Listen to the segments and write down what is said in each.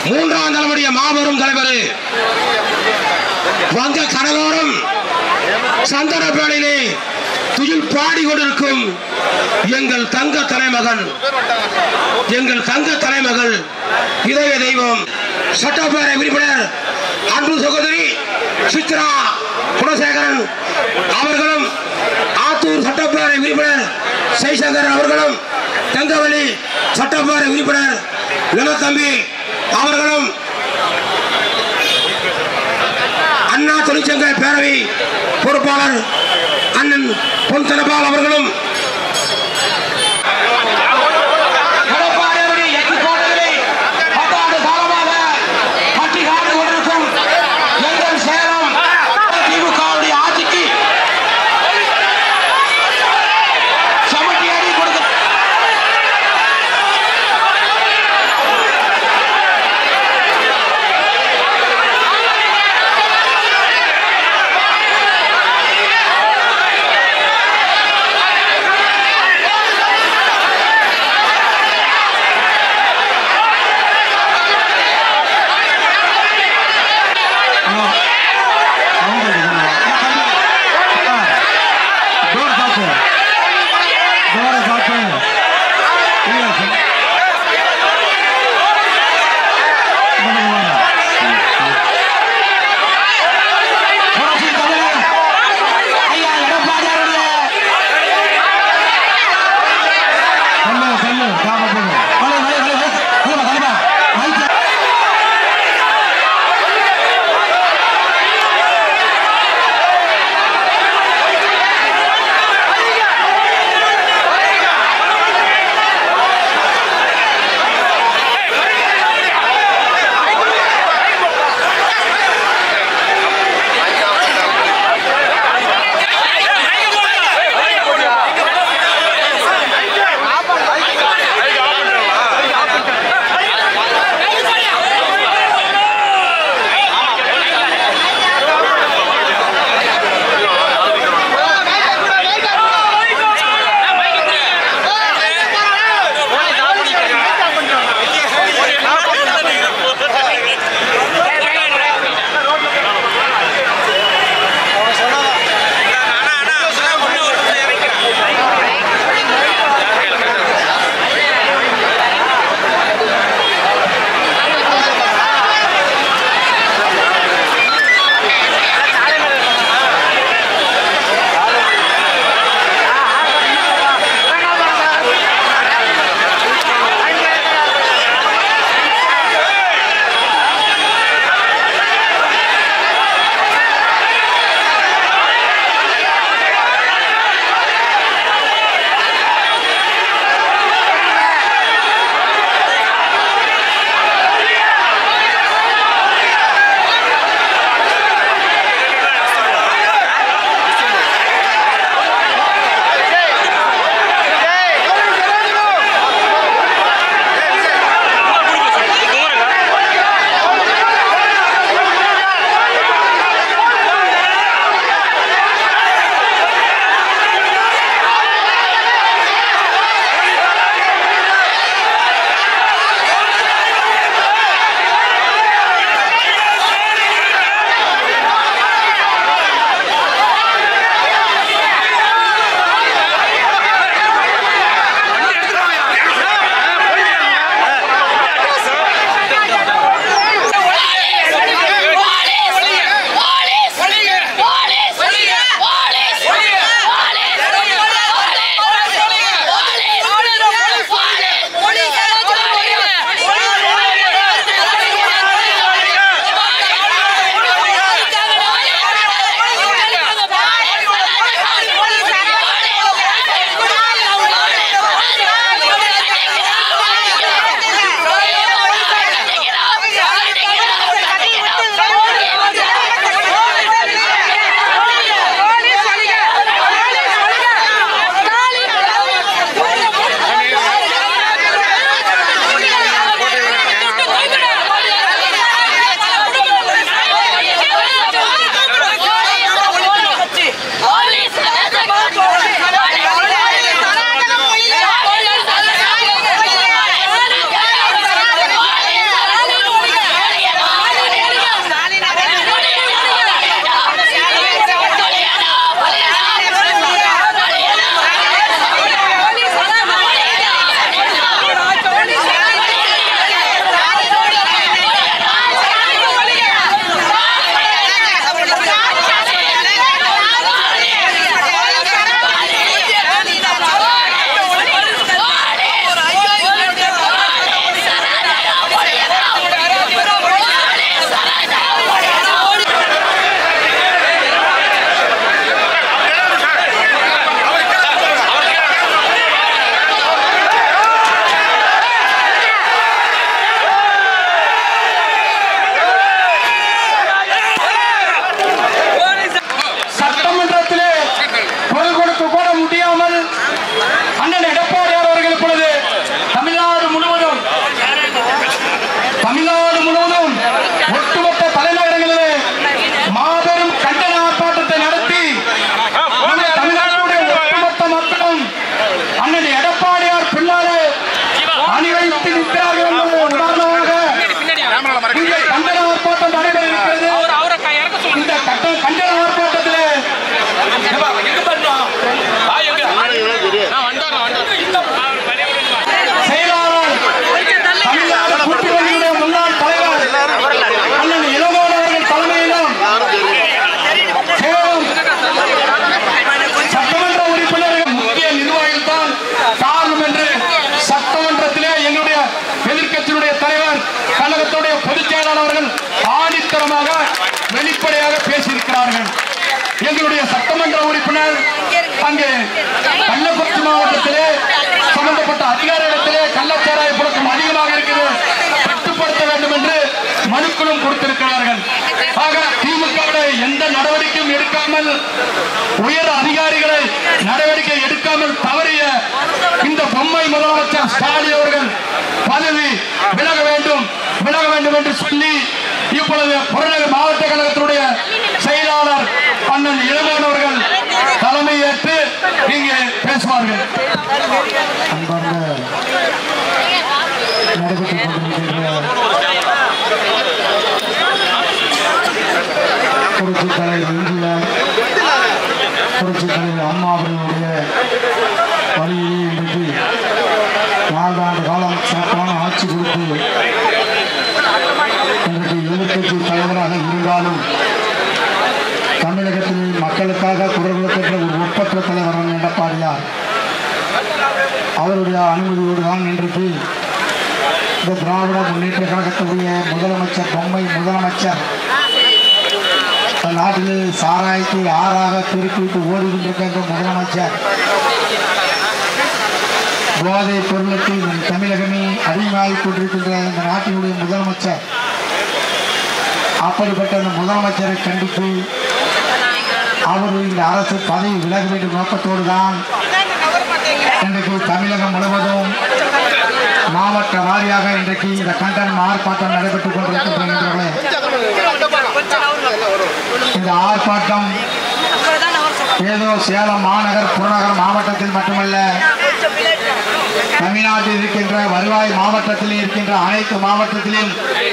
மூன்றாம் தலைமுடைய மாபெரும் தலைவர் வங்க கடலோரம் சந்தனப்பேடையிலே துயில் பாடி கொண்டிருக்கும் எங்கள் தங்க தலைமகன் எங்கள் தங்க தலைமகள் இதய தெய்வம் சட்டப்பேரவை உறுப்பினர் அன்பு சகோதரி சித்ரா குணசேகரன் அவர்களும் ஆத்தூர் சட்டப்பேரவை உறுப்பினர் ஜெய்சங்கர் அவர்களும் தங்கவலி சட்டப்பேரவை உறுப்பினர் நிலத்தம்பி அவர்களும் அண்ணா தொழிற்சங்க பேரவை பொறுப்பாளர் அண்ணன் பொன் தனபால் அவர்களும் எடப்பாடியாருடைய எட்டு கோட்டைகளை பத்தாண்டு காலமாக கட்டி காத்து கொண்டிருக்கும் எங்கள் சேலம் திமுகவுடைய ஆட்சிக்கு சமட்டி அடி கொடுக்க ஆ தமிழ்நாடு முழுவதும் ஒட்டுமொத்த தலைநகரங்களிலே மாபெரும் கண்டன ஆர்ப்பாட்டத்தை நடத்தி நம்ம தமிழ்நாட்டுடைய ஒட்டுமொத்த மக்களும் அண்ணன் எடப்பாடியார் பின்னாலே அணிவைத்து நிற்கிறார்கள் என்பது உதாரணமாக இங்கே கண்டன ஆர்ப்பாட்டம் நடைபெற இருக்கிறது இந்த கட்ட- கண்டன ஆர்ப்பாட்டத்திலே செயலாளர் தமிழ்நாடு கூட்டுறவுடைய முன்னாள் தலைவர் அண்ணன் இளங்கோவன் அவர்கள் தலைமையிலும் சேலம் சட்டமன்ற உறுப்பினர்கள் முக்கிய நிர்வாகிகள் தான் காரணம் என்று சட்டமன்றத்திலே எங்களுடைய எதிர்க்கட்சியினுடைய தலைவர் கழகத்துடைய பொதுச் செயலாளர் அவர்கள் ஆணித்தரமாக வெளிப்படையாக பேசியிருக்கிறார்கள் எங்களுடைய சட்டமன்ற உறுப்பினர் அங்கே கள்ளக்குறிச்சி மாவட்டத்திலே சம்பந்தப்பட்ட அதிகாரிகளிடத்திலே கள்ளச்சாராய புழக்கம் அதிகமாக இருக்கிறது கட்டுப்படுத்த வேண்டும் என்று மனுக்களும் கொடுத்திருக்கிறார்கள் ஆக திமுக எந்த நடவடிக்கையும் எடுக்காமல் உயர் அதிகாரிகளை நடவடிக்கை எடுக்காமல் தவறிய இந்த பொம்மை முதலமைச்சர் ஸ்டாலின் அவர்கள் பதவி விலக வேண்டும் விலக வேண்டும் என்று சொல்லி இப்பொழுது புறநகர் மாவட்ட கழகத்தினுடைய செயலாளர் அண்ணன் இளங்கோவன் அவர்கள் தலைமையேற்று இங்கே பேசுவார்கள் அன்பார்ந்த நடைபெற்றுக் கொண்டிருக்கின்ற புரட்சி தலைவர் இந்திய புரட்சி தலைவர் அம்மா அவர்களுடைய வழியிலே இன்றைக்கு நான்காண்டு காலம் சிறப்பான ஆட்சி கொடுத்து இன்றைக்கு எதிர்க்கட்சி தலைவராக இருந்தாலும் தமிழகத்தில் மக்களுக்காக குரல் கொடுக்கின்ற ஒரு ஒப்பற்ற தலைவர் எடப்பாடியார் அவருடைய அனுமதியோடு தான் இன்றைக்கு இந்த திராவிட முன்னேற்ற கழகத்துடைய முதலமைச்சர் பொம்மை முதலமைச்சர் இந்த நாட்டிலே சாராயத்தை ஆறாக பெருக்கிவிட்டு ஓடிக்கொண்டிருக்கின்ற முதலமைச்சர் போதைப் பொருளுக்கு இந்த தமிழகமே அடிமையாகிக் கொண்டிருக்கின்ற இந்த நாட்டினுடைய முதலமைச்சர் அப்படிப்பட்ட அந்த முதலமைச்சரை கண்டித்து அவர் இந்த அரசு பதவி விலக வேண்டும் நோக்கத்தோடு தான் இன்றைக்கு தமிழகம் முழுவதும் மாவட்ட வாரியாக இன்றைக்கு இந்த கண்டனம் ஆர்ப்பாட்டம் நடைபெற்றுக் கொண்டிருக்கின்ற நண்பர்களே இந்த ஆர்ப்பாட்டம் ஏதோ சேலம் மாநகர் புறநகர் மாவட்டத்தில் மட்டுமல்ல தமிழ்நாட்டில் இருக்கின்ற வருவாய் மாவட்டத்தில் இருக்கின்ற அனைத்து மாவட்டத்திலும்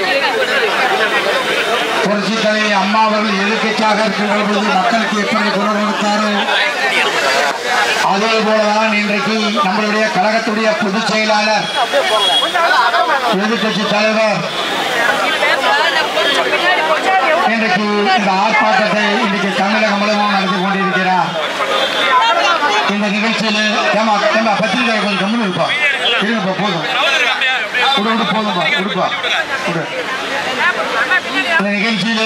புரட்சி தலைவி அம்மா அவர்கள் எதிர்க்கட்சியாக இருக்கின்ற பொழுது மக்களுக்கு எப்படி குரல் கொடுத்தாரோ அதே போலதான் இன்றைக்கு நம்மளுடைய கழகத்துடைய பொதுச் செயலாளர் எதிர்க்கட்சி தலைவர் இன்றைக்கு இந்த ஆர்ப்பாட்டத்தை இன்றைக்கு தமிழகம் முழுவதும் நடத்தி கொண்டிருக்கிறார் இந்த நிகழ்ச்சியில் ஏமா ஏமா பத்திரிகை கொஞ்சம் கம்முன்னு இருப்பா இருங்கப்பா போதும் விடு விடு போதும்பா விடுப்பா விடு இந்த நிகழ்ச்சியில்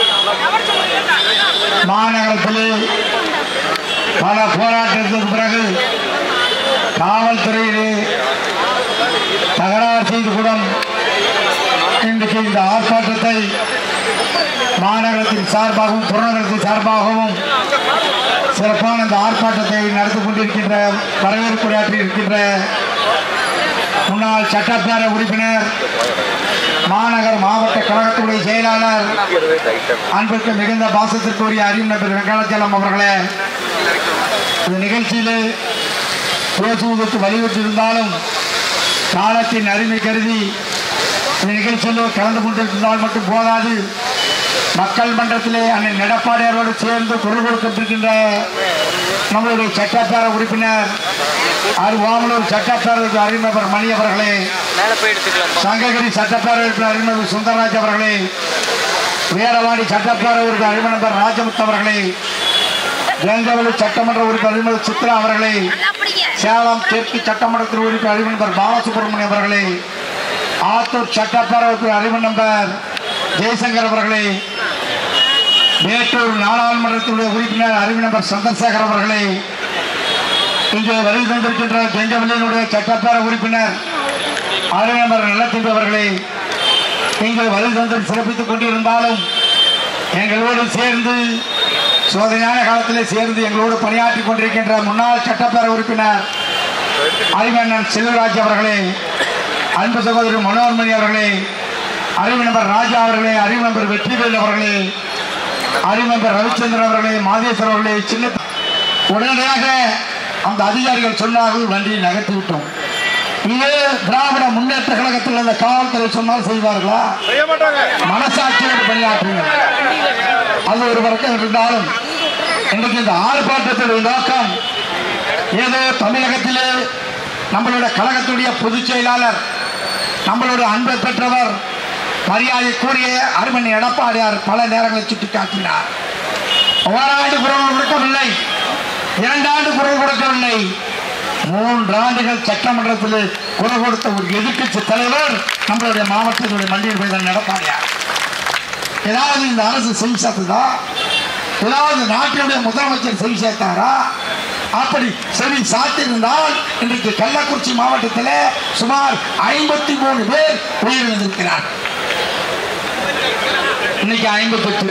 மாநகரத்தில் பல போராட்டத்திற்கு பிறகு காவல்துறையிலே தகராறு செய்து கூட இன்றைக்கு இந்த ஆர்ப்பாட்டத்தை மாநகரத்தின் சார்பாகவும் புறநகரத்தின் சார்பாகவும் சிறப்பான இந்த ஆர்ப்பாட்டத்தை நடத்தி கொண்டிருக்கின்ற வரவேற்புரையாற்றி இருக்கின்ற முன்னாள் சட்டப்பேரவை உறுப்பினர் மாநகர் மாவட்ட கழகத்துடைய செயலாளர் அன்புக்கு மிகுந்த பாசத்திற்குரிய அறிஞர் வெங்கடாச்சலம் அவர்களே இந்த நிகழ்ச்சியில் பேசுவதற்கு வலியுறுத்தியிருந்தாலும் காலத்தின் அருமை கருதி இந்த நிகழ்ச்சியில் கலந்து கொண்டிருந்தால் மட்டும் போதாது மக்கள் மன்றத்திலே அண்ணன் எடப்பாடியாரோடு சேர்ந்து குரல் கொடுக்கின்ற நம்மளுடைய சட்டப்பேரவை உறுப்பினர் அருவாமலூர் சட்டப்பேரவை அறிஞர் மணி அவர்களே சங்ககிரி சட்டப்பேரவை உறுப்பினர் அறிஞர் சுந்தரராஜ் அவர்களே வீரவாணி சட்டப்பேரவை உறுப்பினர் அறிமுகர் ராஜமுத்து அவர்களே கங்கவெளி சட்டமன்ற உறுப்பினர் அறிமுக சித்ரா அவர்களே சேலம் தெற்கு சட்டமன்றத்தில் உறுப்பினர் அறிமுகர் பாலசுப்ரமணியம் அவர்களே ஆத்தூர் சட்டப்பேரவை உறுப்பினர் அறிமுகர் ஜெய்சங்கர் அவர்களே மேட்டூர் நாடாளுமன்றத்தினுடைய உறுப்பினர் அறிவிநம்பர் சந்திரசேகர் அவர்களே இங்கே வருகை தந்திருக்கின்ற கெங்கவெளியினுடைய சட்டப்பேரவை உறுப்பினர் அறிவிநம்பர் நல்லத்தின்பு அவர்களே இங்கே வருகை தந்து சிறப்பித்துக் கொண்டிருந்தாலும் எங்களோடு சேர்ந்து சோதனையான காலத்திலே சேர்ந்து எங்களோடு பணியாற்றி கொண்டிருக்கின்ற முன்னாள் சட்டப்பேரவை உறுப்பினர் அறிவண்ணன் செல்வராஜ் அவர்களே அன்பு சகோதரர் மனோன்மணி அவர்களே அறிவு நம்பர் ராஜா அவர்களே அறிவு நம்பர் வெற்றிவேல் அவர்களே அறிவு நம்பர் ரவிச்சந்திரன் அவர்களே மாதேஸ்வரர் அவர்களே சின்ன உடனடியாக அந்த அதிகாரிகள் சொன்னார்கள் வண்டியை நகர்த்தி விட்டோம் இது திராவிட முன்னேற்ற கழகத்தில் அந்த காவல்துறை சொன்னால் செய்வார்களா மனசாட்சியோடு பணியாற்றுங்கள் அது ஒரு பக்கம் இருந்தாலும் இன்றைக்கு இந்த ஆர்ப்பாட்டத்துடைய நோக்கம் ஏதோ தமிழகத்திலே நம்மளுடைய கழகத்துடைய பொதுச் செயலாளர் நம்மளுடைய அன்பை பெற்றவர் மரியாதைக்குரிய அருமணி எடப்பாடியார் பல நேரங்களில் சுட்டிக்காட்டினார் ஓராண்டு குரல் கொடுக்கவில்லை இரண்டாண்டு குரல் கொடுக்கவில்லை மூன்று ஆண்டுகள் சட்டமன்றத்தில் குரல் கொடுத்த ஒரு எதிர்க்கட்சி தலைவர் நம்மளுடைய மாவட்டத்துடைய மண்டியில் போய் எடப்பாடியார் ஏதாவது இந்த அரசு செவி சேர்த்ததா ஏதாவது நாட்டினுடைய முதலமைச்சர் செவி சேர்த்தாரா அப்படி செவி சாத்திருந்தால் இன்றைக்கு கள்ளக்குறிச்சி மாவட்டத்தில் சுமார் ஐம்பத்தி மூணு பேர் உயிரிழந்திருக்கிறார் இன்னைக்கு ஐம்பத்தெட்டு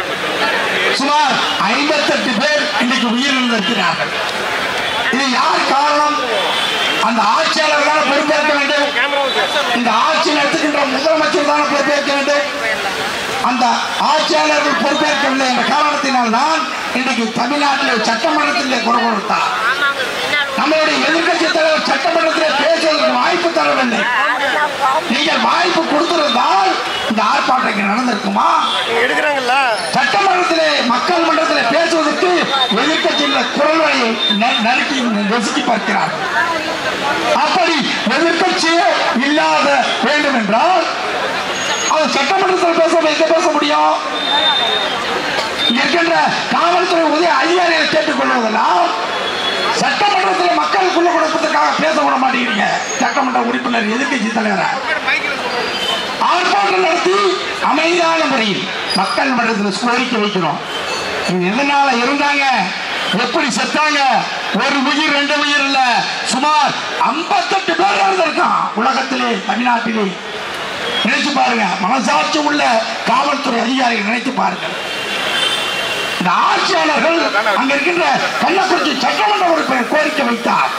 சுமார் ஐம்பத்தெட்டு பேர் இன்னைக்கு உயிரிழந்திருக்கிறார்கள் இது யார் காரணம் அந்த ஆட்சியாளர் தானே பொறுப்பேற்க வேண்டும் இந்த ஆட்சி நடத்துகின்ற முதலமைச்சர் தானே பொறுப்பேற்க வேண்டும் அந்த ஆட்சியாளர்கள் பொறுப்பேற்கவில்லை என்ற காரணத்தினால் தான் இன்றைக்கு தமிழ்நாட்டில் சட்டமன்றத்தில் குரல் கொடுத்தார் நம்மளுடைய எதிர்க்கட்சி தலைவர் சட்டமன்றத்தில் பேசுவதற்கு வாய்ப்பு தரவில்லை நீங்கள் வாய்ப்பு கொடுத்திருந்தால் இந்த ஆர்ப்பாட்டம் இங்க நடந்திருக்குமா எடுக்கிறாங்கல்ல சட்டமன்றத்திலே மக்கள் மன்றத்திலே பேசுவதற்கு எதிர்க்கட்சியின் குரல் வழியை ந- நறுக்கி நெசுக்கி பார்க்கிறார் அப்படி எதிர்க்கட்சியே இல்லாத வேண்டும் என்றால் அது சட்டமன்றத்தில் பேச எங்க பேச முடியும் இங்க இருக்கின்ற காவல்துறை உதவி அதிகாரிகளை கேட்டுக் கொள்வதெல்லாம் சட்டமன்றத்தில் மக்களுக்குள்ள கொடுப்பதற்காக பேச விட மாட்டேங்கிறீங்க சட்டமன்ற உறுப்பினர் எதிர்க்கட்சி தலைவரை ஆர்ப்பாட்டம் நடத்தி அமைதியான முறையில் மக்கள் மன்றத்தில் கோரிக்கை வைக்கிறோம் இது எதனால இருந்தாங்க எப்படி செத்தாங்க ஒரு உயிர் ரெண்டு உயிர் இல்ல சுமார் 58 பேர் இருந்திருக்கான் உலகத்திலே தமிழ்நாட்டிலே நினைச்சு பாருங்க மனசாட்சி உள்ள காவல்துறை அதிகாரிகள் நினைத்து பாருங்கள் இந்த ஆட்சியாளர்கள் அங்க இருக்கின்ற கள்ளக்குறிச்சி சட்டமன்ற உறுப்பினர் கோரிக்கை வைத்தார்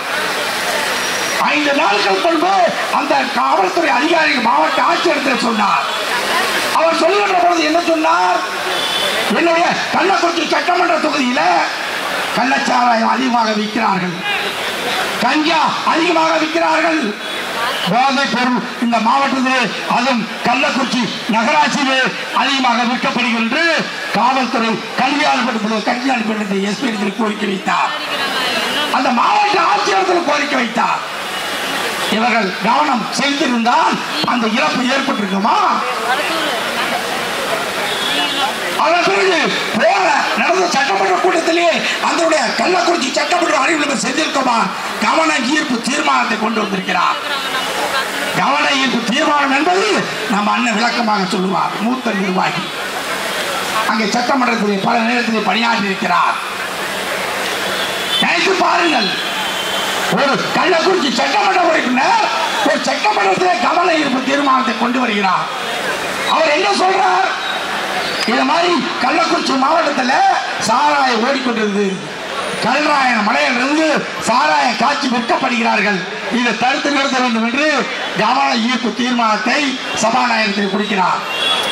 ஐந்து நாட்கள் முன்பு அந்த காவல்துறை அதிகாரி மாவட்ட ஆட்சியரிடத்தில் சொன்னார் அவர் சொல்லுகின்ற பொழுது என்ன சொன்னார் என்னுடைய கள்ளக்குறிச்சி சட்டமன்ற தொகுதியில கள்ளச்சாராயம் அதிகமாக விற்கிறார்கள் கஞ்சா அதிகமாக விற்கிறார்கள் போதைப் பொருள் இந்த மாவட்டத்திலே அதுவும் கள்ளக்குறிச்சி நகராட்சியிலே அதிகமாக விற்கப்படுகின்ற காவல்துறை கல்வியாளர் படத்தில் கல்வியாளர் படத்தில் எஸ்பி கோரிக்கை வைத்தார் அந்த மாவட்ட ஆட்சியரத்தில் கோரிக்கை வைத்தார் இவர்கள் கவனம் செலுத்தியிருந்தால் அந்த இழப்பு ஏற்பட்டிருக்குமா அதன் பிறகு போன நடந்த சட்டமன்ற கூட்டத்திலேயே அதனுடைய கள்ளக்குறிச்சி சட்டமன்ற அறிவியல் செந்தில்குமார் கவன ஈர்ப்பு தீர்மானத்தை கொண்டு வந்திருக்கிறார் கவன ஈர்ப்பு தீர்மானம் என்பது நம்ம அண்ணன் விளக்கமாக சொல்லுவார் மூத்த நிர்வாகி அங்கே சட்டமன்றத்திலே பல நேரத்திலே பணியாற்றி இருக்கிறார் நினைத்து பாருங்கள் ஒரு கள்ளக்குறிச்சி சட்டமன்ற உறுப்பினர் ஒரு சட்டமன்றத்திலே கவன ஈர்ப்பு தீர்மானத்தை கொண்டு வருகிறார் அவர் என்ன சொல்றார் இது மாதிரி கள்ளக்குறிச்சி மாவட்டத்தில் சாராயம் ஓடிக்கொண்டிருந்தது கல்ராயன் மலையிலிருந்து சாராயம் காட்சி விற்கப்படுகிறார்கள் இதை தடுத்து நிறுத்த வேண்டும் என்று கவன ஈர்ப்பு தீர்மானத்தை சபாநாயகத்தில் கொடுக்கிறார்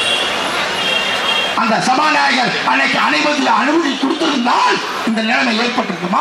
அந்த சபாநாயகர் அன்னைக்கு அனுமதி அனுமதி கொடுத்திருந்தால் இந்த நிலைமை ஏற்பட்டிருக்குமா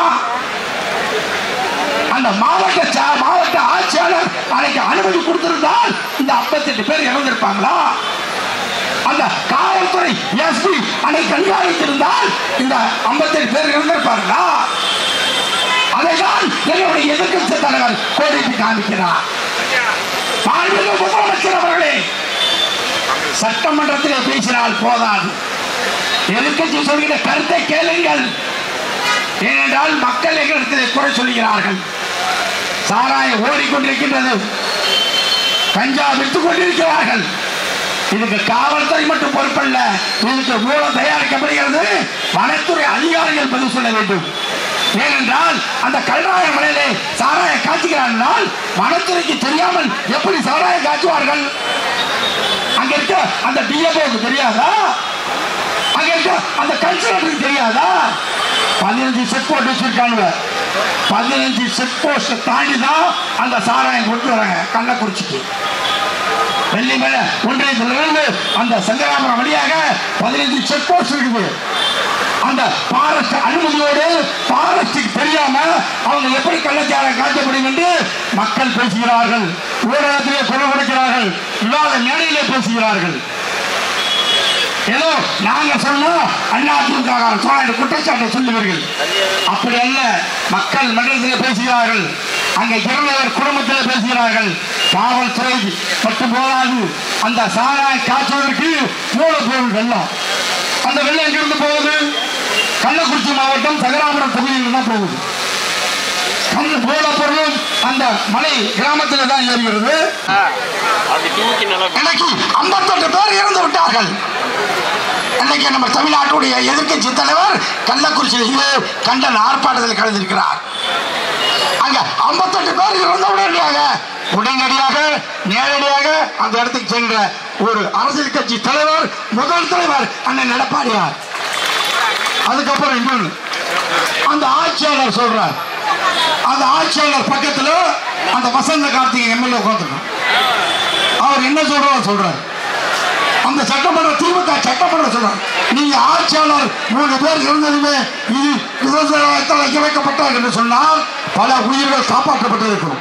அந்த மாவட்ட சா- மாவட்ட ஆட்சியாளர் அன்னைக்கு அனுமதி கொடுத்திருந்தால் இந்த 58 பேர் இறந்திருப்பாங்களா அந்த காவல்துறை எஸ்பி அன்னைக்கு கண்காணித்திருந்தால் இந்த 58 பேர் இறந்திருப்பார்களா அதைதான் என்னுடைய எதிர்க்கட்சி தலைவர் கோரிக்கை காமிக்கிறார் மாண்புமிகு முதலமைச்சர் அவர்களே சட்டமன்றத்திலே பேசினால் போதாது எதிர்க்கட்சி சொல்கிற கருத்தை கேளுங்கள் ஏனென்றால் மக்கள் எங்களிடத்திலே குறை சொல்கிறார்கள் சாராயம் ஓடிக்கொண்டிருக்கின்றது கஞ்சா விற்றுக் கொண்டிருக்கிறார்கள் இதுக்கு காவல்துறை மட்டும் பொறுப்பல்ல இதுக்கு மூலம் தயாரிக்கப்படுகிறது வனத்துறை அதிகாரிகள் பதில் சொல்ல வேண்டும் ஏனென்றால் அந்த கல்ராய மலையிலே சாராயம் காய்ச்சுகிறார்கள் வனத்துறைக்கு தெரியாமல் எப்படி சாராயம் காய்ச்சுவார்கள் அங்க இருக்க அந்த டிஎஃப்ஓக்கு தெரியாதா அங்க இருக்க அந்த கல்ச்சரலுக்கு தெரியாதா பதினஞ்சு செக் போஸ்ட் வச்சிருக்காங்க பதினஞ்சு செக் போஸ்ட் தாண்டி தான் அந்த சாராயம் கொண்டு வராங்க கள்ளக்குறிச்சிக்கு வெள்ளிமலை ஒன்றியத்திலிருந்து அந்த சங்கராபுரம் வழியாக பதினைந்து செக் போஸ்ட் இருக்குது அந்த பாரஸ்ட் அனுமதியோடு பாரஸ்டுக்கு தெரியாம அவங்க எப்படி கள்ளச்சாரம் காட்ட முடியும் என்று மக்கள் பேசுகிறார்கள் ஊடகத்திலே குரல் கொடுக்கிறார்கள் விவாத மேடையிலே பேசுகிறார்கள் ஏதோ நாங்க சொன்னோம் அண்ணா திமுக சோழ குற்றச்சாட்டை சொல்லுவீர்கள் அப்படி அல்ல மக்கள் மன்றத்தில் பேசுகிறார்கள் அங்க இறந்தவர் குடும்பத்தில் பேசுகிறார்கள் காவல்துறை மட்டும் போதாது அந்த சாராய காய்ச்சுவதற்கு மூலப்பொருள் வெள்ளம் அந்த வெள்ளம் எங்கிருந்து போகுது கள்ளக்குறிச்சி மாவட்டம் சகராபுரம் தொகுதியில் தான் போகுது அந்த மூலப்பொருளும் அந்த மலை கிராமத்தில் தான் ஏறுகிறது இன்னைக்கு ஐம்பத்தெட்டு பேர் இறந்து விட்டார்கள் இன்னைக்கு நம்ம தமிழ்நாட்டுடைய எதிர்க்கட்சி தலைவர் கள்ளக்குறிச்சியில் இது கண்டன ஆர்ப்பாட்டத்தில் கலந்திருக்கிறார் அங்க ஐம்பத்தெட்டு பேர் இறந்த உடனடியாக உடனடியாக நேரடியாக அந்த இடத்துக்கு சென்ற ஒரு அரசியல் கட்சி தலைவர் முதல் தலைவர் அண்ணன் எடப்பாடியார் அதுக்கப்புறம் இன்னொன்று அந்த ஆட்சியாளர் சொல்றார் அந்த ஆட்சியாளர் பக்கத்துல அந்த வசந்த கார்த்திகை எம்எல்ஏ உட்காந்துருக்கான் அவர் என்ன சொல்றாரு சொல்றாரு அந்த சட்டமன்ற திமுக சட்டமன்ற சொல்றாரு நீங்க ஆட்சியாளர் மூணு பேர் இருந்ததுமே இது விவசாயத்தால் இணைக்கப்பட்டார் என்று சொன்னால் பல உயிர்கள் காப்பாற்றப்பட்டிருக்கும்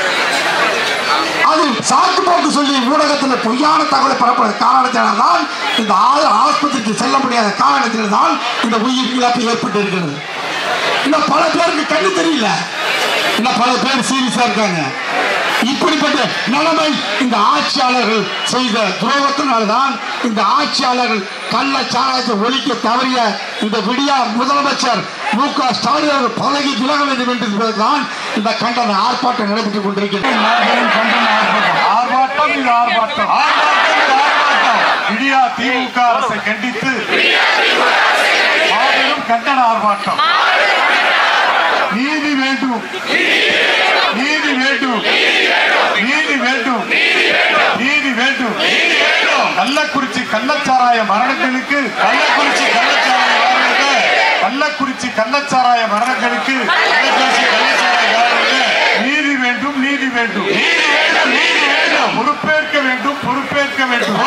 அது சாக்கு போக்கு சொல்லி ஊடகத்தில் பொய்யான தகவலை பரப்புற காரணத்தினால் தான் இந்த ஆறு ஆஸ்பத்திரிக்கு செல்ல முடியாத காரணத்தினால் தான் இந்த உயிர் இழப்பு ஏற்பட்டு இருக்கிறது இன்னும் பல பேருக்கு கண்ணு தெரியல இன்னும் பல பேர் சீரியஸா இருக்காங்க இப்படிப்பட்ட நிலைமை இந்த ஆட்சியாளர்கள் செய்த துரோகத்தினால்தான் இந்த ஆட்சியாளர்கள் கள்ள சாராயத்தை ஒழிக்க தவறிய இந்த விடியா முதலமைச்சர் மு க ஸ்டாலின் அவர்கள் பதவி விலக வேண்டும் என்பதுதான் இந்த கண்டன ஆர்ப்பாட்டம் நடைபெற்றுக் கொண்டிருக்கிறது கண்டன ஆர்ப்பாட்டம் ஆர்ப்பாட்டம் இது ஆர்ப்பாட்டம் ஆர்ப்பாட்டம் இது ஆர்ப்பாட்டம் இந்தியா திமுக அரசை கண்டித்து மாபெரும் கண்டன ஆர்ப்பாட்டம் நீதி வேண்டும் நீதி வேண்டும் நீதி வேண்டும் நீதி வேண்டும் கள்ளக்குறிச்சி கள்ளச்சாராய மரணங்களுக்கு கள்ளக்குறிச்சி கள்ளச்சாராய மரணங்களுக்கு கள்ளக்குறிச்சி கள்ளச்சாராய மரணங்களுக்கு கள்ளக்குறிச்சி கள்ளச்சாராய மரணங்களுக்கு நீதி வேண்டும் நீதி வேண்டும் நீதி வேண்டும் நீதி வேண்டும் பொறுப்பேற்க வேண்டும் பொறுப்பேற்க வேண்டும்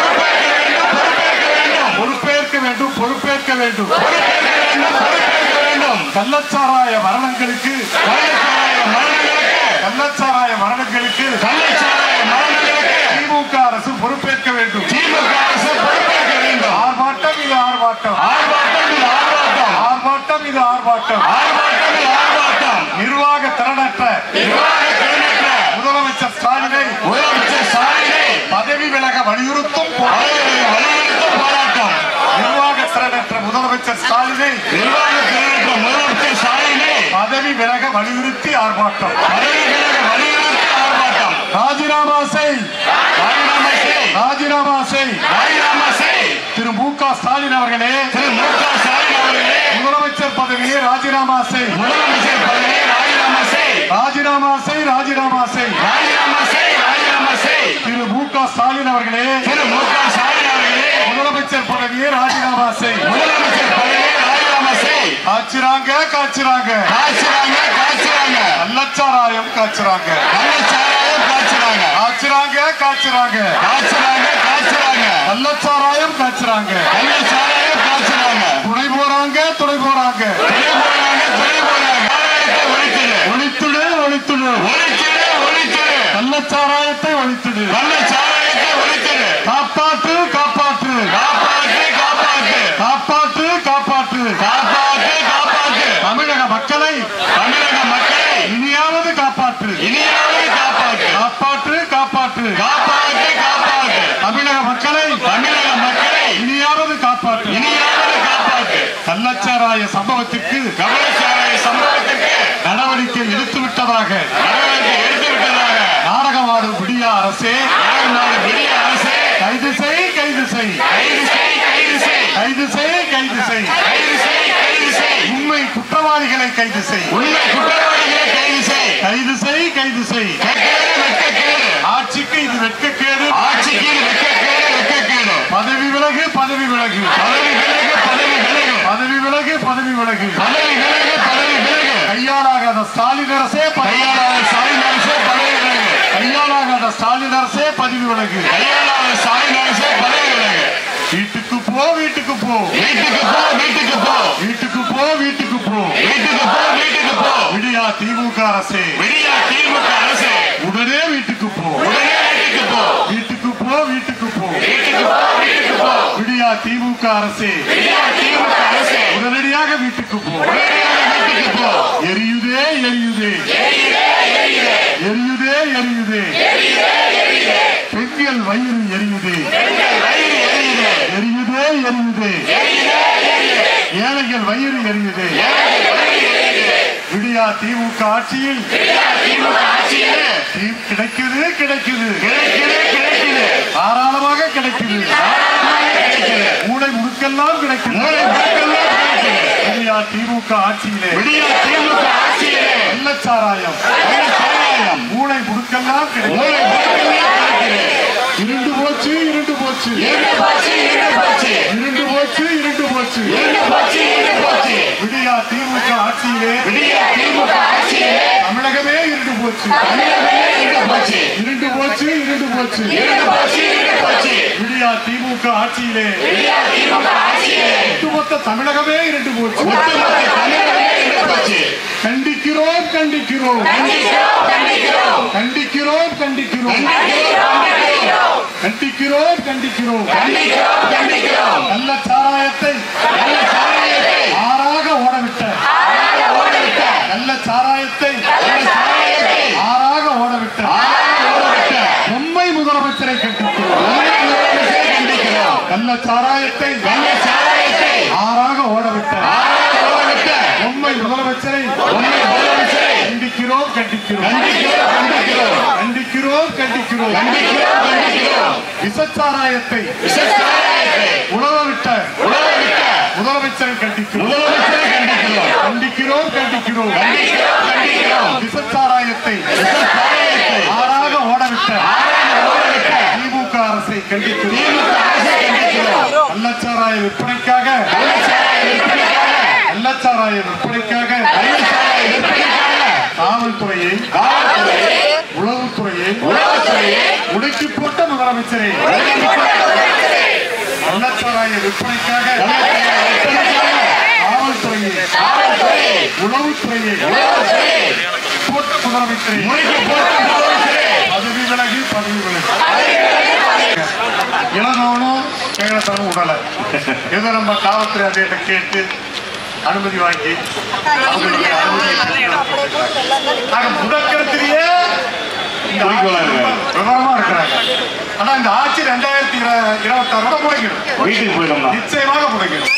பொறுப்பேற்க வேண்டும் பொறுப்பேற்க வேண்டும் பொறுப்பேற்க வேண்டும் பொறுப்பேற்க வேண்டும் பொறுப்பேற்க வேண்டும் கள்ளச்சாராய மரணங்களுக்கு கள்ளச்சாராய மரணங்களுக்கு கள்ளச்சாராய மரணங்களுக்கு கள்ளச்சாராய மரணங்களுக்கு திமுக அரசு பொறுப்பேற்க வேண்டும் திமுக அரசு பொறுப்பேற்க வேண்டும் ஆர்ப்பாட்டம் இது ஆர்ப்பாட்டம் ஆர்ப்பாட்டம் இது ஆர்ப்பாட்டம் ஆர்ப்பாட்டம் இது ஆர்ப்பாட்டம் ஆர்ப்பாட்டம் இது ஆர்ப்பாட்டம் நிர்வாக திறனற்ற நிர்வாக திறனற்ற முதலமைச்சர் ஸ்டாலினை முதலமைச்சர் ஸ்டாலினை பதவி விலக வலியுறுத்தும் வலியுறுத்தும் போராட்டம் நிர்வாக திறனற்ற முதலமைச்சர் ஸ்டாலினை நிர்வாக திறனற்ற முதலமைச்சர் ஸ்டாலினை பதவி விலக வலியுறுத்தி ஆர்ப்பாட்டம் பதவி விலக வலியுறுத்தி ஆர்ப்பாட்டம் ராஜினாமா செய் ராஜினாமா செய் ராஜினாமா செய் ராஜினாமா செய் திரு மு க ஸ்டாலின் அவர்களே திரு மு க ஸ்டாலின் அவர்களே முதலமைச்சர் பதவியை ராஜினாமா செய் முதலமைச்சர் பதவியை ராஜினாமா செய் ராஜினாமா செய் ராஜினாமா செய் ராஜினாமா செய் ராஜினாமா செய் திரு மு க ஸ்டாலின் அவர்களே திரு மு க ஸ்டாலின் அவர்களே முதலமைச்சர் பதவியை ராஜினாமா செய் முதலமைச்சர் பதவியை ராஜினாமா செய் காய்ச்சுறாங்க காய்ச்சுறாங்க காய்ச்சுறாங்க காய்ச்சுறாங்க கள்ளச்சாராயம் காய்ச்சுறாங்க கள்ளச்சாராயம் காய்ச்சுறாங்க காய்ச்சுறாங்க காய்ச்சுறாங்க காய்ச்சுறாங்க காய்ச்சுறாங்க கள்ளச்சாராயம் காய்ச்சுறாங்க கள்ளச்சாராயம் காய்ச்சுறாங்க துணை போறாங்க துணை போறாங்க துணை போறாங்க துணை போறாங்க ஒழித்துடு ஒழித்துடு ஒழித்துடு ஒழித்துடு கள்ளச்சாராயத்தை ஒழித்துடு கள்ளச்சாராயத்தை ஒழித்துடு காப்பாற்று காப்பாற்று காப்பாற்று காப்பாற்று காப்பாற்று காப்பாற்று காப்பாற்று காப்பாற்று தமிழக மக்களை தமிழக மக்களை இனியாவது காப்பாற்று இனியாவது காப்பாற்று காப்பாற்று காப்பாற்று காப்பாற்று காப்பாற்று தமிழக மக்களை தமிழக மக்களை இனியாவது காப்பாற்று இனியாவது காப்பாற்று கள்ளச்சாராய சம்பவத்திற்கு கள்ளச்சாராய சம்பவத்திற்கு நடவடிக்கை எடுத்து விட்டதாக நடவடிக்கை எடுத்து விட்டதாக நாடகமாடும் விடியா அரசே நாடகமாடும் விடியா அரசே கைது செய் கைது செய் கைது செய் கைது செய் கைது செய் கைது செய் கைது செய் கைது செய் உண்மை குற்றவாளிகளை கைது செய் உண்மை குற்றவாளிகளை கைது செய் கைது செய் கைது செய் ஆட்சிக்கு இது வெட்கக்கேடு ஆட்சிக்கு இது வெட்கக்கேடு வெட்கக்கேடு பதவி விலகு பதவி விலகு பதவி விலகு பதவி விலகு பதவி விலகு பதவி விலகு பதவி விலகு பதவி விலகு கையாளாகாத ஸ்டாலின் அரசே கையாளாத ஸ்டாலின் அரசே பதவி விலகு கையாளாகாத ஸ்டாலின் அரசே பதவி விலகு கையாளாத ஸ்டாலின் அரசே பதவி விலகு வீட்டுக்கு போ வீட்டுக்கு போ வீட்டுக்கு போ வீட்டுக்கு போ வீட்டுக்கு போ வீட்டுக்கு போ வீட்டுக்கு போ வீட்டுக்கு போ விடியா திமுக அரசே விடியா திமுக அரசே உடனே வீட்டுக்கு போ உடனே வீட்டுக்கு போ வீட்டுக்கு போ வீட்டுக்கு போ வீட்டுக்கு போ வீட்டுக்கு போ விடியா திமுக அரசே விடியா திமுக அரசே உடனடியாக வீட்டுக்கு போ உடனடியாக வீட்டுக்கு போ எரியுதே எரியுதே எரியுதே எரியுதே பெண்கள் வயிறு எரியுதே ரயில் எரியுது எரியுதே எரியுதே ஏழைகள் வயிறு எரியுதே விடியா திமுக ஆட்சியில் திமுக ஆட்சியில் தீ- கிடைக்குது கிடைக்குது கிடைக்குது கிடைக்குது தாராளமாக கிடைக்குது கிடைக்குது மூளை முடுக்கெல்லாம் கிடைக்குது மூளை முடுக்கெல்லாம் கிடைக்குது. விடியா திமுக ஆட்சியிலே விடியா திமுக ஆட்சியிலே வெள்ளச்சாராயம் சாராயம் மூளை முடுக்கெல்லாம் கிடைக்குது மூளை முடுக்கெல்லாம் கிடைக்குது இருண்டு போச்சு இருண்டு போச்சு இருண்டு போச்சு இருண்டு போச்சு இருண்டு போச்சு இருண்டு போச்சு இருண்டு போச்சு இருண்டு போச்சு விடியா திமுக ஆட்சியிலே விடியா திமுக ஆட்சியிலே தமிழகமே இருண்டு போச்சு தமிழகமே இருண்டு போச்சு இருண்டு போச்சு இருண்டு போச்சு இருண்டு போச்சு இருண்டு போச்சு விடியா திமுக ஆட்சியிலே விடியா திமுக ஆட்சியிலே ஒட்டுமொத்த தமிழகமே இருண்டு போச்சு ஒட்டுமொத்த தமிழகமே இருண்டு போச்சு கண்டிக்கிறோம் கண்டிக்கிறோம் கண்டிக்கிறோம் கண்டிக்கிறோம் கண்டிக்கிறோம் கண்டிக்கிறோம் கண்டிக்கிறோம் கண்டிக்கிறோம் கண்டிக்கிறோம் கண்டிக்கிறோம் கண்டிக்கிறோம் நல்ல சாராயத்தை நல்ல சாராயத்தை ஆறாக ஓடவிட்ட ஓடவிட்ட நல்ல சாராயத்தை நல்ல சாராயத்தை ஆறாக ஓடவிட்ட ஓடவிட்ட பொம்மை முதலமைச்சரை கண்டிக்கிறோம் உண்மை முதலமைச்சரை கண்டிக்கிறோம் நல்ல சாராயத்தை நல்ல சாராயத்தை ஆறாக ஓடவிட்ட ஓடவிட்ட பொம்மை முதலமைச்சரை உண்மை முதலமைச்சரை கண்டிக்கிறோம் கண்டிக்கிறோம் கண்டிக்கிறோம் கண்டிக்கிறோம் கண்டிக்கிறோம் கண்டிக்கிறோம் கண்டிக்கிறோம் கண்டிக்கிறோம் விசச்சாராயத்தை விசச்சாராயத்தை உழவவிட்ட உழவவிட்ட முதலமைச்சரை கண்டிக்கிறோம் முதலமைச்சரை கண்டிக்கிறோம் கண்டிக்கிறோம் கண்டிக்கிறோம் கண்டிக்கிறோம் கண்டிக்கிறோம் விசச்சாராயத்தை விசச்சாராயத்தை ஆறாக ஓடவிட்ட ஓடவிட்ட திமுக அரசை கண்டிக்கிறோம் திமுக அரசை கண்டிக்கிறோம் கள்ளச்சாராய விற்பனைக்காக கள்ளச்சாராய விற்பனைக்காக கள்ளச்சாராய விற்பனைக்காக கள்ளச்சாராய விற்பனைக்காக காவல்துறையை காவல்துறை உளவுத்துறையை உளவுத்துறையை முடக்கி போட்ட முதலமைச்சரை கள்ளச்சாராய விற்பனைக்காக கள்ளச்சாராய விற்பனைக்காக காவல்துறையை காவல்துறை உளவுத்துறையை உளவுத்துறை போட்ட முதலமைச்சரை முறைக்கு போட்ட முதலமைச்சரை பதவி விலகி பதவி விலகி இளங்கவனும் கேகத்தனமும் உடல ஏதோ நம்ம காவல்துறை அதிகிட்ட கேட்டு அனுமதி வாங்கி அவங்களுடைய அனுமதியை பெற்றுக்கொண்டு ஆக முடக்கிறதுலயே இந்த குறிக்கோளா இருக்காங்க. விவரமா இருக்கிறாங்க ஆனா இந்த ஆட்சி ரெண்டாயிரத்தி இருபத்தி ஆறோட முடங்கிடும் வீட்டுக்கு போயிடும்னா நிச்சயமாக முடங்கிடும்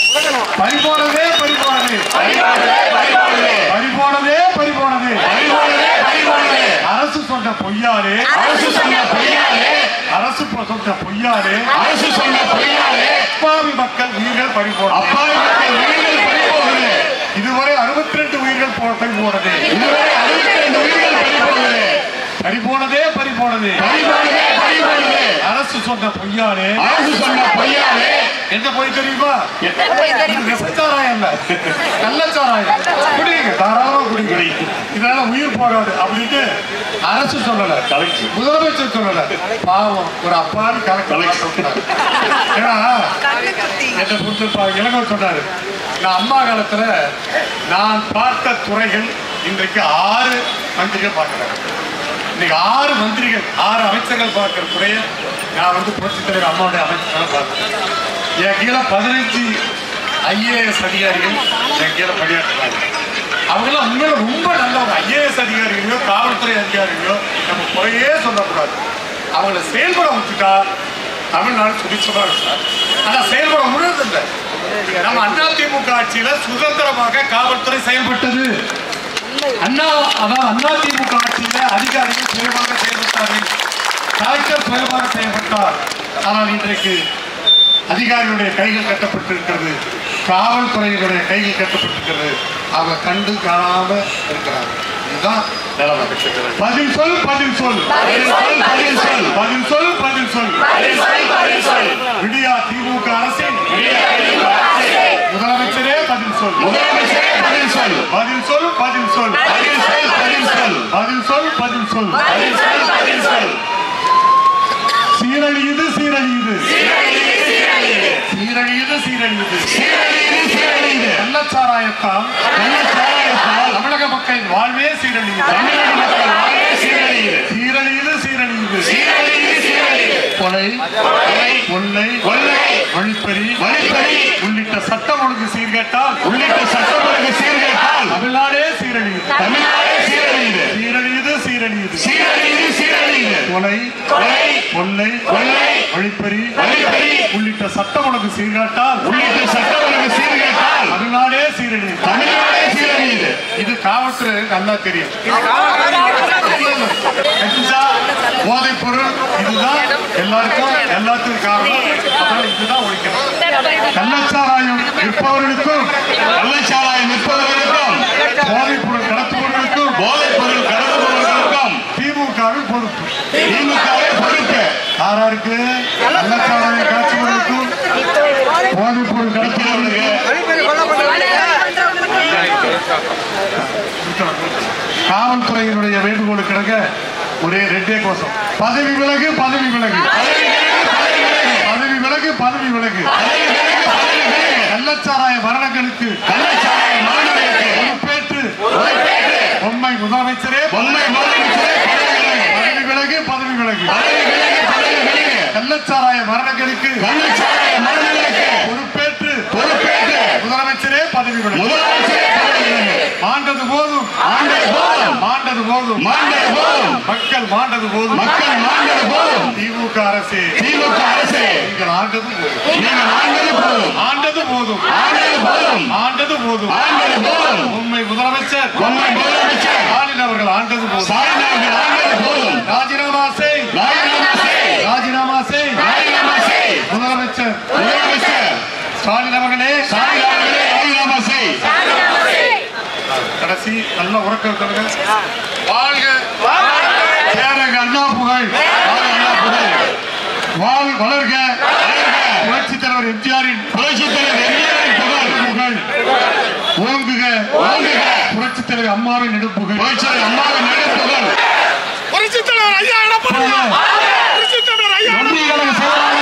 பறிபோனதே பறிபோனது பறிபோனதே பறிபோனதே பறிபோனதே பறிபோனது பறிபோனதே பறிபோனதே அரசு சொன்ன பொய்யாலே அரசு சொன்ன பொய்யாலே அரசு சொன்ன பொய்யாலே அரசு சொன்ன பொய்யாலே அப்பாவி மக்கள் உயிர்கள் பறிபோனது அப்பாவி மக்கள் உயிர்கள் பறிபோகுது இதுவரை அறுபத்தி ரெண்டு உயிர்கள் போ- பறிபோனது இதுவரை அறுபத்தி ரெண்டு உயிர்கள் பறிபோகுது பறிபோனதே பறிபோனது பறிபோனதே பறிபோனது அரசு சொன்ன பொய்யாலே அரசு சொன்ன பொய்யாலே என்ன பொய் தெரியுமா இது விசச்சாராயம் இல்ல கள்ளச்சாராயம் குடிங்க தாராளமா குடிங்க இதனால உயிர் போகாது அப்படின்ட்டு அரசு சொல்லல கலெக்டர் முதலமைச்சர் சொல்லல பாவம் ஒரு அப்பாவி கலெக்டர் சொல்றாரு ஏன்னா என்னை பொறுத்து பா- இளங்கோ சொன்னாரு நான் அம்மா காலத்துல நான் பார்த்த துறைகள் இன்றைக்கு ஆறு மந்திரிகள் பார்க்கிறாங்க இன்னைக்கு ஆறு மந்திரிகள் ஆறு அமைச்சர்கள் பார்க்கிற துறையை நான் வந்து புரட்சித் தலைவர் அம்மாவுடைய அமைச்சர்கள் பார்த்தேன் என் கீழே பதினஞ்சு ஐஏஎஸ் அதிகாரிகள் என் கீழே பணியாற்றுறாங்க அவங்கெல்லாம் உண்மையில ரொம்ப நல்லவங்க ஐஏஎஸ் அதிகாரிகளையோ காவல்துறை அதிகாரிகளையோ நம்ம குறையே சொல்லக்கூடாது அவங்கள செயல்பட விட்டுட்டா தமிழ்நாடு சுபிச்சமா இருக்கும் சார் ஆனா செயல்பட முடியறதில்லை நம்ம அதிமுக ஆட்சியில சுதந்திரமாக காவல்துறை செயல்பட்டது அண்ணா அதாவது அதிமுக ஆட்சியில அதிகாரிகள் சுயமாக செயல்பட்டார்கள் கலெக்டர் சுயமாக செயல்பட்டார் ஆனால் இன்றைக்கு அதிகாரிகளுடைய கைகள் கட்டப்பட்டிருக்கிறது காவல்துறையினுடைய கைகள் கட்டப்பட்டிருக்கிறது அவங்க கண்டு காணாம இருக்கிறாங்க இதுதான் நிலைமை பதில் சொல் பதில் சொல் பதில் சொல் பதில் சொல் பதில் சொல் பதில் சொல் பதில் சொல் பதில் சொல் விடியா திமுக அரசின் முதலமைச்சரே பதில் சொல் முதலமைச்சரே பதில் சொல் பதில் சொல் பதில் சொல் பதில் சொல் பதில் சொல் பதில் சொல் பதில் சொல் பதில் சொல் பதில் சொல் சீரழியுது சீரழியுது சீரழியுது கள்ளச்சாராயத்தால் கள்ளச்சாராயத்தால் தமிழக மக்களின் வாழ்வே சீரழியுது தமிழக மக்கள் வாழ்வே சீரழியுது சீரழியுது சீரழியுது சீரழியுது சீரழியுது கொலை கொலை, கொள்ளை கொள்ளை வழிப்பறி வழிப்பறி உள்ளிட்ட சட்டம் ஒழுங்கு சீர்கேட்டால் உள்ளிட்ட சட்டமன்ற சீர்கேட்டால் தமிழ்நாடே சீரழியுது தமிழ்நாடே சீரழியுது சீரழியுது சீரழியுது சீரழியுது சீரழியுது கொலை கொலை கொள்ளை கொள்ளை வழிப்பறி வழிப்பறி உள்ளிட்ட சட்டம் ஒழுங்கு சீர்காட்டால் உள்ளிட்ட சட்டமன்ற சீர்கேட்டால் தமிழ்நாடே சீரழியுது தமிழ்நாடே சீரழியுது இது காவல்துறை நல்லா தெரியும் கஞ்சா போதைப் பொருள் இதுதான் எல்லாருக்கும் எல்லாத்துக்கும் காரணம் அதனால இதுதான் ஒழிக்கணும் கள்ளச்சாராயம் விற்பவர்களுக்கும் கள்ளச்சாராயம் விற்பவர்களுக்கும் போதைப் பொருள் கடத்துபவர்களுக்கும் போதைப் பொருள் கடத்துபவர்களுக்கும் திமுகவின் பொறுப்பு திமுகவே பொறுப்பு யாராருக்கு கள்ளச்சாராயம் காய்ச்சுவதற்கும் போதைப் பொருள் கடத்துபவர்களுக்கு காவல்துறையினுடைய வேண்டுகோளுக்கு கிடக்க ஒரே ரெண்டே கோஷம் பதவி விலகு பதவி விலகு பதவி விலகு பதவி விலகு கள்ளச்சாராய மரணங்களுக்கு கள்ளச்சாராய மரணங்களுக்கு பொறுப்பேற்று பொறுப்பேற்று பொம்மை முதலமைச்சரே பொம்மை முதலமைச்சரே பதவி விலகு. பதவி விலகு பதவி விலகு பதவி விலகு, பதவி விலகு. கள்ளச்சாராய மரணங்களுக்கு கள்ளச்சாராய மரணங்களுக்கு பொறுப்பேற்று பொறுப்பேற்று முதலமைச்சரே பதவி விலகு முதலமைச்சரே பதவி விலகு. மாண்டது போதும் ஆண்டது போதும் மாண்டது போதும் மாண்டது போதும் மக்கள் மாண்டது போதும் மக்கள் மாண்டது போதும் திமுக அரசு திமுக அரசு நீங்கள் ஆண்டது போதும் நீங்கள் ஆண்டது போதும் ஆண்டது போதும் ஆண்டது போதும் ஆண்டது போதும் ஆண்டது போதும் உண்மை முதலமைச்சர் உண்மை முதலமைச்சர் ஸ்டாலின் அவர்கள் ஆண்டது போதும் ஸ்டாலின் அவர்கள் ஆண்டது போதும் ராஜினாமா செய் ராஜினாமா செய் ராஜினாமா செய் ராஜினாமா செய் முதலமைச்சர் முதலமைச்சர் ஸ்டாலின் அவர்களே ஸ்டாலின் அவர்களே ராஜினாமா செய் கடைசி நல்ல உறக்கம் சொல்லுங்க வாழ்க பேரக அண்ணா புகழ் வாழ்க அண்ணா புகழ். வாழ் வளர்க வளர்க. புரட்சித் தலைவர் எம்ஜிஆரின் புரட்சித் தலைவர் எம்ஜிஆரின் புகழ். புகழ் ஓங்குக ஓங்குக. புரட்சித் தலைவர் அம்மாவின் நெடுப்புகழ் புரட்சித் தலைவர் அம்மாவின் நெடுப்புகழ். நன்றி கழக செயலாளர்